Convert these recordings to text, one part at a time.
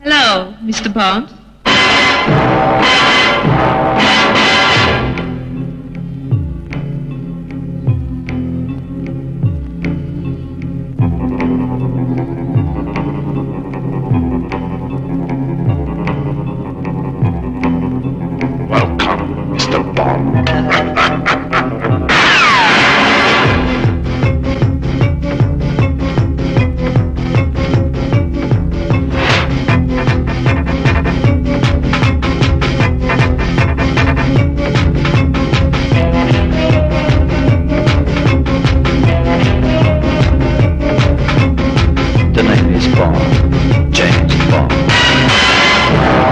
Hello, Mr. Bond. Welcome, Mr. Bond. The name is Bond. James Bond.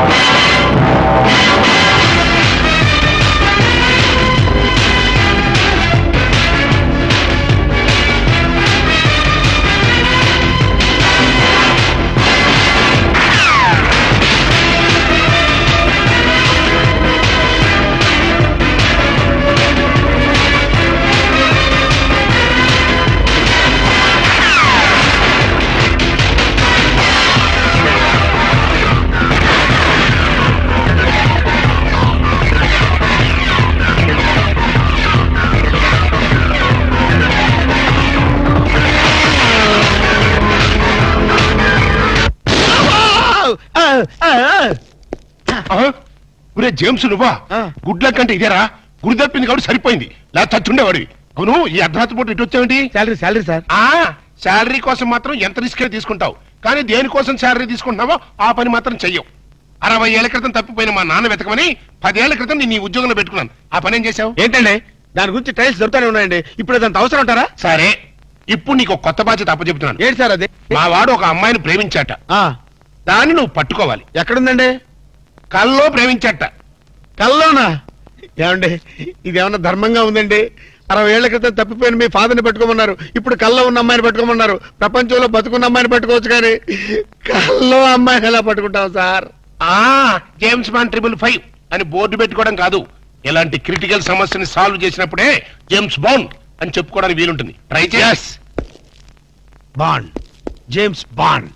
ఒరే James నువ్వా good luck అంటే ఇదేరా గుడి తప్పింది కాబట్టి సరిపోయింది లేదా చచ్చుండేవాడివి అవును ఈ అర్ధరాత్రి పూట ఇటు వచ్చావేంటి శాలరీ శాలరీ సార్ ఆ శాలరీ కోసం మాత్రం ఎంత రిస్క్ తీసుకుంటావు కానీ దేనికోసం శాలరీ తీసుకుంటున్నావో ఆ పని మాత్రం చెయ్యవు అరవై ఏళ్ల క్రితం తప్పిపోయిన మా నాన్న వెతకమని పదేళ్ల క్రితం నేను ఈ ఉద్యోగంలో పెట్టుకున్నాను ఆ పని ఏం చేశావు ఏంటండి దాని గురించి టైల్స్ దొరుకుతానే ఉన్నాయండి ఇప్పుడు అదంత అవసరం ఉంటారా సరే ఇప్పుడు నీకు ఒక కొత్త బాధ్యత అప్పచెప్తున్నాను ఏంటి సార్ అది మా వాడు ఒక అమ్మాయిని ప్రేమించాట ఆ, దాన్ని నువ్వు పట్టుకోవాలి ఎక్కడుందండి కల్లో ప్రేమించాట కల్లోనా ఏమండి ఇది ఏమన్నా ధర్మంగా ఉందండి అరవై ఏళ్ల క్రితం తప్పిపోయిన మీ ఫాదర్ని పెట్టుకోమన్నారు ఇప్పుడు కల్లో ఉన్న అమ్మాయిని పెట్టుకోమన్నారు ప్రపంచంలో బతుకున్న అమ్మాయిని పెట్టుకోవచ్చు కానీ కల్లో అమ్మాయిని ఎలా పట్టుకుంటాం సార్ ఆ జేమ్స్ బాండ్ ట్రిపుల్ ఫైవ్ అని బోర్డు పెట్టుకోవడం కాదు ఇలాంటి క్రిటికల్ సమస్యని సాల్వ్ చేసినప్పుడే జేమ్స్ బాండ్ అని చెప్పుకోవడానికి వీలుంటుంది ట్రై చేయాస్ Bond James Bond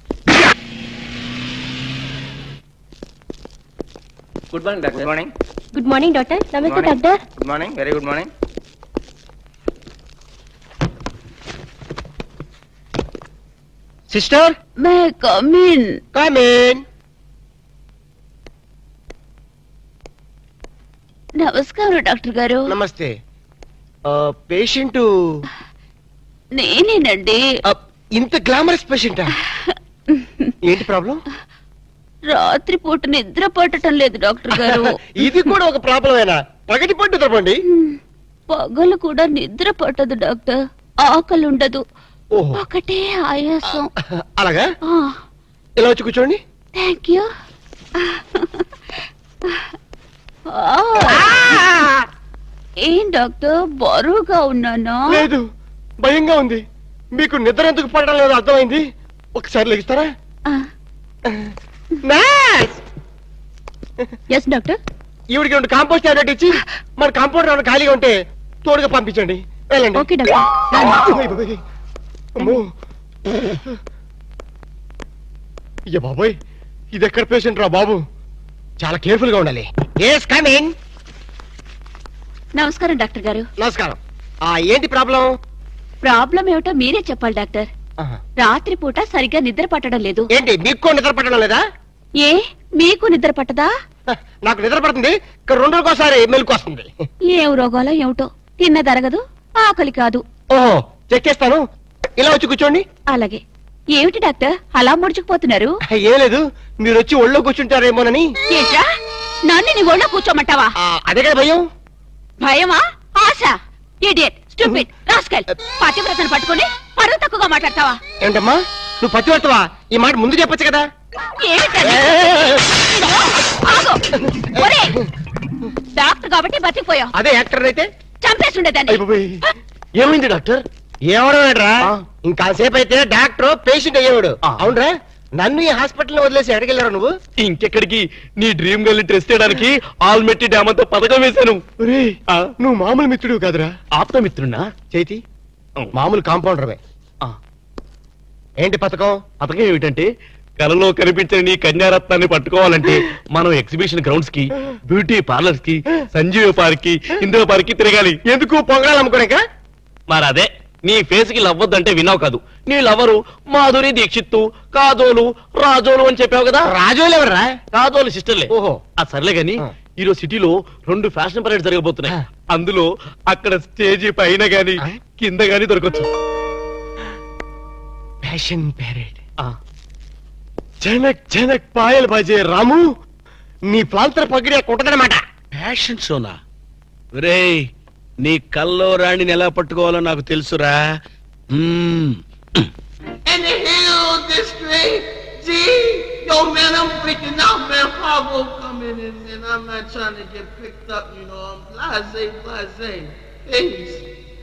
good morning doctor good morning good morning doctor నమస్తే Morning. Doctor good morning very good morning sister may come in come in నమస్కారం డాక్టర్ గారు నమస్తే పేషెంట్ నేనేనండి ఇంత గ్లామరస్ పేషెంటా ఏంటి ప్రాబ్లం రాత్రి పూట నిద్ర పట్టడం లేదు డాక్టర్ గారు ఇది కూడా ఒక ప్రాబ్లమేనా పగటి పట్టు తప్పండి పగలు కూడా నిద్ర పట్టదు డాక్టర్ ఆకలి ఉండదు ఓహో ఒకటే ఆయాసం అలాగా ఇలా వచ్చి కూర్చోండి థ్యాంక్ యూ ఏం డాక్టర్ బరువుగా ఉన్నానా లేదు భయంగా ఉంది మీకు నిద్ర ఎందుకు పడడం లేదు అర్థమైంది ఒకసారి లెగిస్తారా ఎస్ డాక్టర్ ఈవిడికి రెండు కాంపోస్ట్ టాబ్లెట్ ఇచ్చి మన కాంపౌండ్ ఏమైనా ఖాళీగా ఉంటే తోడుగా పంపించండి వెళ్ళండి ఓకే డాక్టర్ అయ్య బాబోయ్. అమ్మో. అయ్య బాబోయ్ ఇది ఎక్కడ పేషెంట్ రా బాబు చాలా కేర్ఫుల్ గా ఉండాలి ఎస్ కమింగ్ నమస్కారం డాక్టర్ గారు నమస్కారం ఆ ఏంటి ప్రాబ్లం ప్రాబ్లం ఏమిటో మీరే చెప్పాలి డాక్టర్ రాత్రి పూట సరిగ్గా నిద్ర పట్టడం లేదు ఏంటి మీకు కూడా నిద్ర పట్టడం లేదా ఏ మీకు నిద్ర పట్టదా హ, నాకు నిద్ర పడుతుంది ఇక్కడ రెండు రోజుకోసారి మెలకు వస్తుంది ఏం రోగాలో ఏమిటో తిన్నదరగదు ఆకలి కాదు ఓహో చెక్కేస్తాను ఇలా వచ్చి కూర్చోండి అలాగే ఏమిటి డాక్టర్ అలా ముడుచుకుపోతున్నారు ఏం లేదు మీరు వచ్చి ఒళ్ళో కూర్చుంటారేమోనని ఏంట్రా నన్ను నీ ఒళ్ళో కూర్చోమంటావా ఆ, అదే కదా భయం భయమా ఆశ ఇడియట్ స్టూపిడ్ రాస్కల్ పతివ్రతను పట్టుకుని పరువు తక్కువగా మాట్లాడతావా ఏంటమ్మా నువ్వు పతివర్తవా ఈ మాట ముందు చెప్పొచ్చు కదా ఏమిటది? ఆగు. ఒరేయ్, డాక్టర్ కాబట్టి బతికిపోయావు అదే యాక్టర్ అయితే చంపేసి ఉండేదాన్ని అయిపోయి ఏమైంది డాక్టర్ ఏమడరా ఇంకాసేపు అయితే డాక్టర్ పేషెంట్ అయ్యేవాడు అవునరా నన్ను ఈ హాస్పిటల్ వదిలేసి ఎక్కడికి వెళ్ళారు నువ్వు ఇంకెక్కడికి నీ డ్రీమ్ గర్ల్ టెస్ట్ చేయడానికి ఆల్మెట్టి డ్యామ్ అంతా పథకం వేశాను ఆ. నువ్వు మామూలు మిత్రుడు కాదురా ఆప్తమిత్రున్నా చైతి ఆ. మామూలు కాంపౌండర్వే ఆ. ఏంటి పథకం పథకం ఏమిటంటే కలలో కనిపించిన నీ కన్యారత్నాన్ని పట్టుకోవాలంటే మనం ఎగ్జిబిషన్ గ్రౌండ్స్ కి బ్యూటీ పార్లర్స్ కి సంజీవ పార్క్ కి ఇందిరా పార్క్ కి తిరగాలి ఎందుకు పొంగడాలు అమ్ముకోలేక మరి అదే నీ ఫేస్ కి లవ్వద్దంటే విన్నావు కాదు నీ లవరు మాధురి దీక్షిత్తు కాజోలు రాజోలు అని చెప్పావు కదా రాజోలు ఎవర్రా కాజోలు సిస్టర్లే ఓహో. ఆ సర్లే గాని ఆ. ఈరోజు సిటీలో రెండు ఫ్యాషన్ పరేడ్ జరగబోతున్నాయి ఆ. అందులో అక్కడ స్టేజీ పైన గాని ఆ. కింద గాని దొరకచ్చు ఫ్యాషన్ ప్యారెడ్ ఆ. జనక్ జనక్ పాయల్ బాజే రాము నీ ప్రాంతర పగిడే కుట్టదనమాట ఫ్యాషన్ షోనా రే నీ కల్లో రాణిని ఎలా పట్టుకోవాలో నాకు తెలుసురా మ్మ్. in the hill district. Gee, yo, man, I'm freaking out, man. Fargo coming in, man. I'm not trying to get picked up, you know. I'm blase, blase. Peace.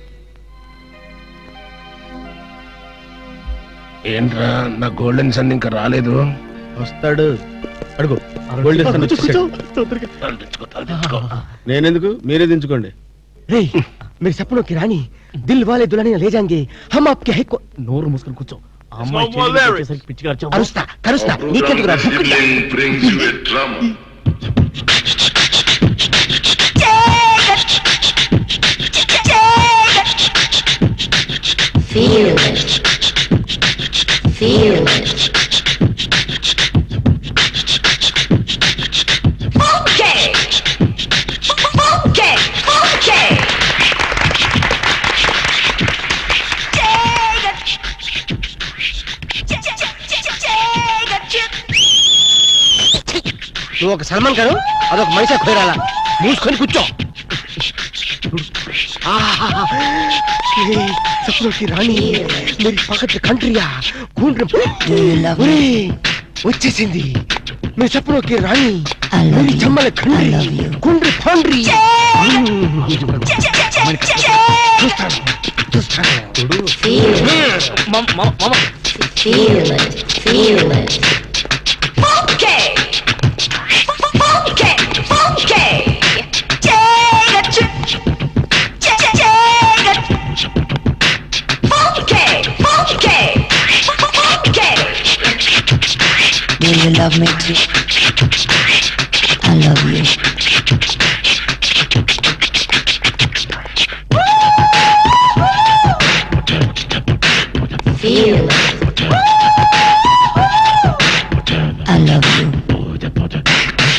ఏంట్రా నా గోల్డెన్ సన్ ఇంకా రాలేదు వస్తాడు అడుగు గోల్డ్ ఇస్తాను, వచ్చేసాడు. తెచ్చుకో, తెచ్చుకో. నేనెందుకు మీరే దించుకోండి मेरे सपनों की रानी दिल वाले दुल्हनिया ले जाएंगे हम आपके है को- నోరు మూసుకొని కూర్చో ఆ అమ్మాయి చెయ్యి వచ్చేసరికి పిచ్చిగా అరిచావు. అరుస్తా కరుస్తా నీకెందుకు రా బుక్కుడియా? brings you a drum. Feel it. Feel it. Okay. Okay. Okay. నువ్వు ఒక సల్మాన్ గారు అదొక మనిషి ఖోరాలా మూసుకొని కూర్చో ఆహాహా. ఏ, సపనోं की రాణి मेरी పకట్ కంట్రియా గుండ్ర ఒరేయ్, వచ్చేసింది మీ సపనోं की రాణి मेरी చమ్మల కండ్రి గుండ్రి పాండ్రి చూస్తాను చూస్తాను Feel it. మామ- మామ- మామ. Feel it. Feel it. Okay. Okay. Okay. Okay. Okay. Okay. Do you love me too? I love you. Feel it. I love you.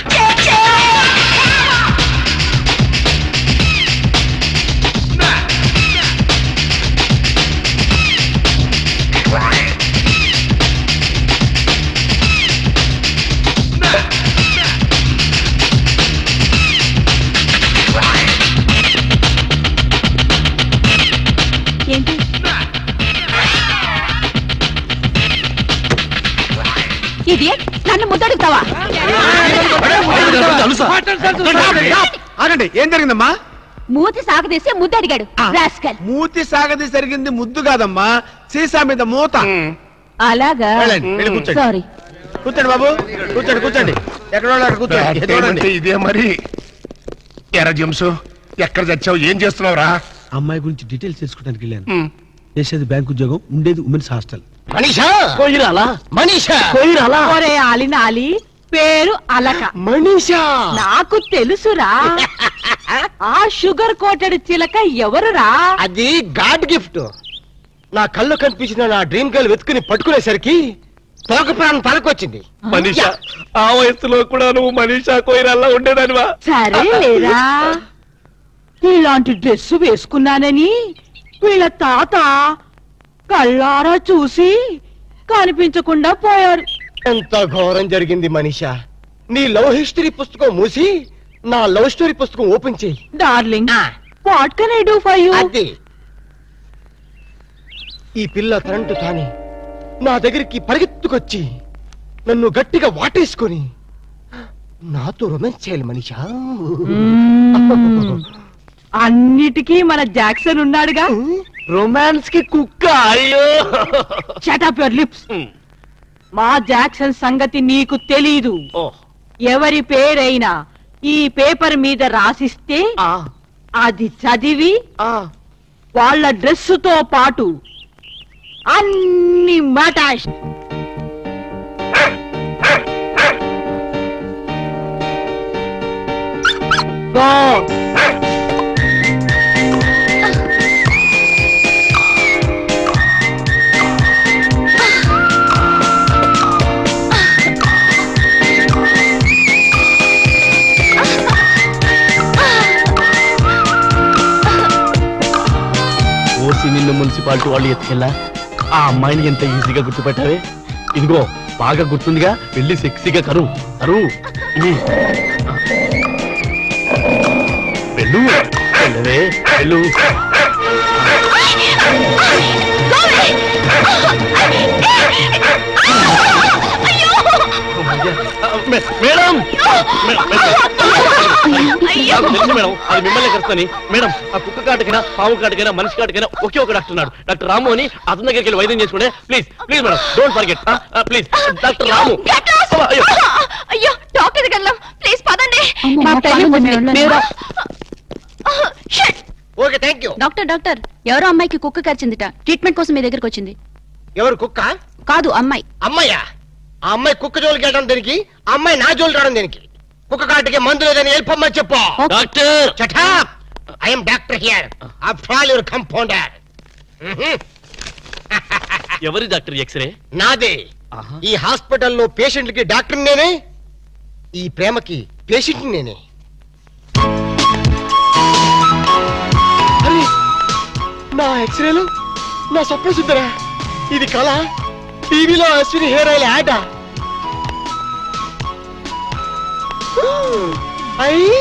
ఏంటి ఇది నన్ను ముద్దడుగుతావా ఆగండి ఏం జరిగిందమ్మా మూతి సాగదీసి ముద్దడిగాడు రాస్కల్ మూతి సాగది జరిగింది ముద్దు కాదమ్మా సీసా మీద మూత అలాగా వెళ్ళండి, వెళ్ళి కూర్చోండి. సారీ కూర్చోండి బాబు కూర్చోండి కూర్చోండి ఎక్కడ వాళ్ళు అక్కడ కూర్చోండి బ్యాడ్ టైం చూడండి. అంటే ఇదే మరి ఎర్ర జంసు ఎక్కడ చచ్చావు ఏం చేస్తున్నావురా అమ్మాయి గురించి డీటెయిల్స్ తెలుసుకోవడానికి వెళ్ళాను చేసేది బ్యాంక్ ఉద్యోగం ఉండేది ఉమెన్స్ హాస్టల్ మనీషా కొయ్యిరాలా మనీషా కొయ్యిరాలా ఒరే ఆలినాలి పేరు అలక మనీషా నాకు తెలుసురా ఆ షుగర్ కోటెడ్ చిలక ఎవరురా అది గాడ్ గిఫ్ట్ నా కళ్ళు కనిపించిన నా డ్రీమ్ గర్ల్ వెతుకుని పట్టుకునేసరికి తోక ప్రాణం తలకొచ్చింది మనీషా ఆ వయసులో కూడా నువ్వు మనీషా కొయ్యిరాల్లా ఉండేదానివా సరే లేరా ఇలాంటి డ్రెస్ వేసుకున్నానని వీళ్ళ తాత కళ్ళారా చూసి కనిపించకుండా పోయారు ఎంత ఘోరం జరిగింది మనీషా నీ లవ్ హిస్టరీ పుస్తకం మూసి నా లవ్ స్టోరీ పుస్తకం ఓపెన్ చేయి darling what can I do for you అది ఈ పిల్ల తనంటు తానే నా దగ్గరికి పరిగెత్తుకొచ్చి నన్ను గట్టిగా వాటేసుకొని నాతో రొమాన్స్ చేయాలి మనిషా అన్నిటికీ మన జాక్సన్ ఉన్నాడుగా రొమాన్స్ కి కుక్క అయ్యో షటప్ యువర్ లిప్స్ మా జాక్సన్ సంగతి నీకు తెలీదు ఓ ఎవరి పేరైనా ఈ పేపర్ మీద రాసిస్తే ఆ అది చదివి ఆ వాళ్ళ డ్రెస్సుతో పాటు అన్ని మటాష్ గో ఓసి నిన్ను మున్సిపాలిటీ వాళ్ళు ఎత్తుకెళ్ళా ఆ అమ్మాయిని ఎంత ఈజీగా గుర్తుపెట్టావే ఇదిగో బాగా గుర్తుందిగా వెళ్ళి సెక్సీగా కరువు కరువు ఉమ్. వెళ్ళు వెళ్ళవే వెళ్ళు మే- మేడం మేడం, మేడం. నాకు తెలుసు మేడం అది మిమ్మల్ని కలుస్తాని మేడం ఆ కుక్క కాటకైనా పాము కాటకైనా మనిషి కాటకైనా ఒకే ఒక డాక్టర్ ఉన్నాడు డాక్టర్ రాము అని అతని దగ్గరికి వెళ్ళి వైద్యం చేసుకుంటే please please madam don't forget please doctor Ramu అయ్యో అయ్యో డాక్టర్ దగ్గర వెళ్దాం ప్లీజ్ పదండి మా టైం ఉంది. మీరు- okay thank you doctor doctor ఎవరో అమ్మాయికి కుక్క కరిచిందిట ట్రీట్మెంట్ కోసం మీ దగ్గరకు వచ్చింది ఎవరు కుక్క కాదు అమ్మాయి అమ్మాయ్యా ఆ అమ్మాయి కుక్క జోలికి వెళ్ళడం దేనికి ఆ అమ్మాయి నా జోలికి రావడం దేనికి కుక్క కాటికి మందు లేదని వెళ్ళిపోమ్మని చెప్పు doctor shut up I'm doctor here after all your compounder ఎవరి డాక్టర్ ఎక్స్రే నాదే ఆహా. ఈ హాస్పిటల్లో పేషెంట్లకి డాక్టర్ నేనే ఈ ప్రేమకి పేషెంట్ నేనే అరే నా ఎక్స్రేలు నా స్వప్న సుందరా ఇది కళ టీవీలో అశ్విని హెయిర్ ఆయిల్ యాడ్ అయ్యి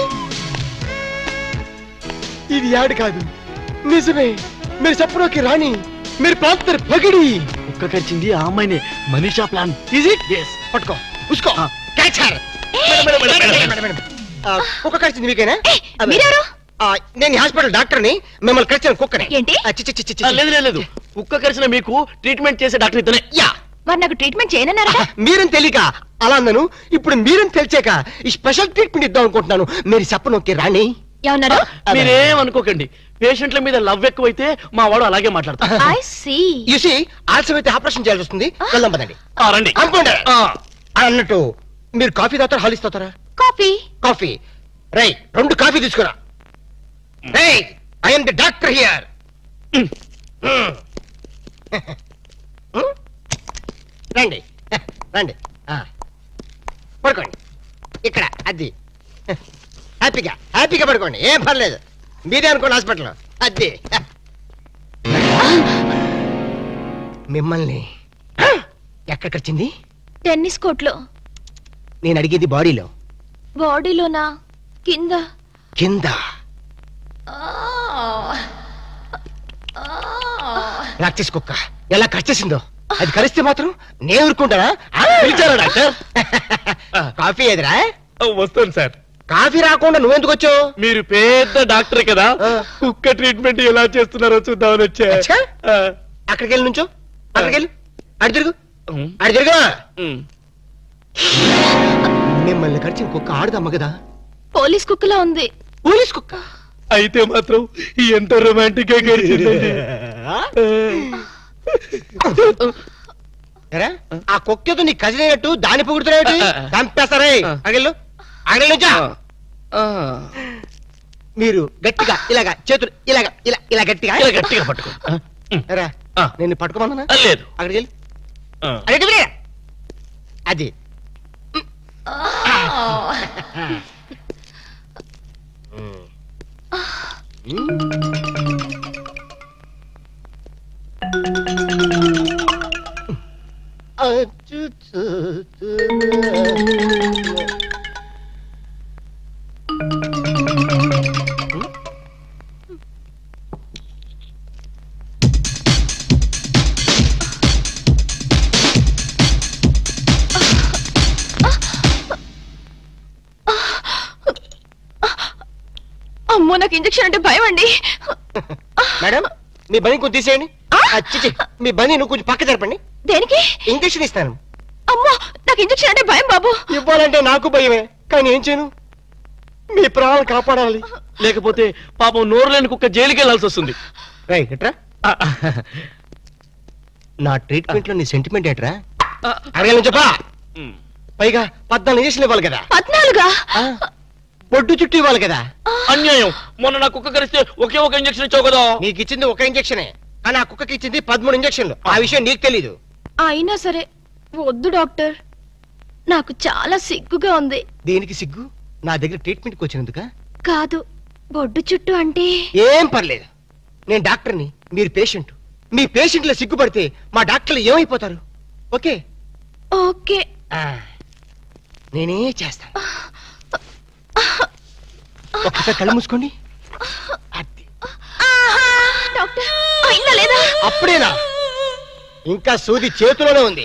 ఇది యాడ్ కాదు నిజమే మీరు చెప్పడానికి రాణి మీరు ప్రాంతర్ పగిడి కుక్క కరిచింది ఆ అమ్మాయిని Manisha plan is it yes పట్టుకో ఉసుకో ఆ. క్యాచ్ హర్ కుక్క కరిచింది మీకేనా అదే. మీరెవరు? ఆ, నేను ఈ హాస్పిటల్ డాక్టర్ని మిమ్మల్ని కరిచిన కుక్కని ఏంటి? ఆ, చి, చి, చి, చి, చి. ఆ, లేదు లేదు లేదు కుక్క కరిచిన మీకు ట్రీట్మెంట్ చేసే డాక్టర్ ఇతనే యా మరి నాకు ట్రీట్మెంట్ చేయనన్నారా మీరని తెలియక అలా అన్నాను ఇప్పుడు మీరని తెలిసాక ఈ స్పెషల్ ట్రీట్మెంట్ ఇద్దాం అనుకుంటున్నాను మీరు చెప్పనొక్కే రాణి ఏమన్నారు మీరేం అనుకోకండి పేషెంట్ల మీద లవ్ ఎక్కువైతే మా వాడు అలాగే మాట్లాడతారు ఐ సీ యూసి ఆలస్యం అయితే ఆపరేషన్ చేయాల్సి వస్తుంది వెళ్దాం పదండి ఆ, రండి అనుకోండి ఆ, అన్నట్టు మీరు కాఫీ తాగుతారా హాలిస్ తాగుతారా కాఫీ కాఫీ రై రెండు కాఫీ తీసుకురా Rai I'm the doctor here రండి రండి ఆ. పడుకోండి ఇక్కడ అది హ్యాపీగా హ్యాపీగా పడుకోండి ఏం పర్లేదు మీరే అనుకోండి హాస్పిటల్లో అది మిమ్మల్ని ఎక్కడికి వచ్చింది టెన్నిస్ కోర్ట్లో నేను అడిగేది బాడీలో బాడీలోనా కింద కింద ప్రాక్టీస్ కుక్క ఎలా కరిచేసిందో అది కరిస్తే మాత్రం నేను ఊరుకుంటానా ఆ, పిలిచారా డాక్టర్ కాఫీ ఎదురా వస్తాను సార్ కాఫీ రాకుండా నువ్వెందుకు వచ్చావు మీరు పెద్ద డాక్టర్ కదా ఆ. కుక్క ట్రీట్మెంట్ ఎలా చేస్తున్నారో చూద్దామని వచ్చా అచ్చా. ఆ. అక్కడికి వెళ్ళి నుంచో అక్కడికి వెళ్ళి అడి తిరుగు ఉమ్, అడి తిరుగు ఉమ్. మిమ్మల్ని కరిచిన కుక్క ఆడదమ్మ కదా పోలీస్ కుక్కలా ఉంది పోలీస్ కుక్క అయితే మాత్రం ఎంత రొమాంటిక్ గా గడిచిందండి ఎరా, ఆ కుక్కతో నీ కజినట్టు దాన్ని పొగుడుతున్నాయి చంపేస్తారే అగలు అగలు నుంచో ఆ. మీరు గట్టిగా ఇలాగా చేతులు ఇలాగా ఇలా ఇలా గట్టిగా ఇలా గట్టిగా పట్టుకో ఆ, ఉమ్. ఎరా, ఆ. నేను పట్టుకోమన్నా ఆ, లేదు అక్కడికి వెళ్ళి ఆ. అక్కడికి వెళ్ళి. అది అమ్మో నాకు ఇంజెక్షన్ అంటే భయం అండి మేడం మీ బని కొంచెం తీసేయండి ఆ, చిచి మీ బని నువ్వు కొంచెం పక్క జరపండి దేనికి ఇంజక్షన్ ఇస్తాను అమ్మో నాకు ఇంజెక్షన్ అంటే భయం బాబు ఇవ్వాలంటే నాకు భయమే కానీ ఏం చేయను మీ ప్రాణాలు కాపాడాలి లేకపోతే పాపం నోరు లేని కుక్క జైలుకి వెళ్ళాల్సి వస్తుంది రైట్ ఎట్రా నా ట్రీట్మెంట్ లో నీ సెంటిమెంట్ ఏట్రా అడగలను చెప్పా ఉమ్. పైగా పద్నాలుగు ఇంజక్షన్ ఇవ్వాలి కదా పద్నాలుగా ఆ, పొట్టు చుట్టూ ఇవ్వాలి కదా అన్యాయం మొన్న నా కుక్క కరిస్తే ఒకే ఒక ఇంజక్షన్ ఇచ్చావు కదా నీకు ఇచ్చింది ఒక ఇంజక్షనే కానీ ఆ కుక్కకి ఇచ్చింది పదమూడు ఇంజక్షన్లు ఆ విషయం నీకు తెలీదు అయినా సరే వద్దు డాక్టర్ నాకు చాలా సిగ్గుగా ఉంది దీనికి సిగ్గు నా దగ్గర ట్రీట్మెంట్కి వచ్చినందుక కాదు బొడ్డు చుట్టూ అంటే ఏం పర్లేదు నేను డాక్టర్ని మీరు పేషెంట్ మీ పేషెంట్ల సిగ్గుపడితే మా డాక్టర్లు ఏమైపోతారు ఓకే ఓకే ఆ, నేనే చేస్తాను ఒక్కసారి కళ్ళు మూసుకోండి అది. డాక్టర్ అయిందా లేదా అప్పుడేనా ఇంకా సూది చేతిలోనే ఉంది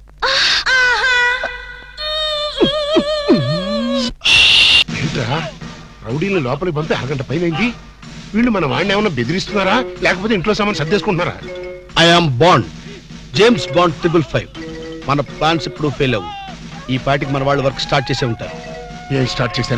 ఏంట్రా రౌడీని లోపలికి పంపి అరగంట పైనైంది వీళ్ళు మన వాడిని ఏమన్నా బెదిరిస్తున్నారా లేకపోతే ఇంట్లో సామాన్ సర్దేసుకుంటున్నారా I am Bond James Bond triple five మన ప్లాన్స్ ఇప్పుడు ఫెయిల్ అవ్వు ఈ పాటికి మన వాళ్ళు వర్క్ స్టార్ట్ చేసే ఉంటారు ఏం స్టార్ట్ చేశారు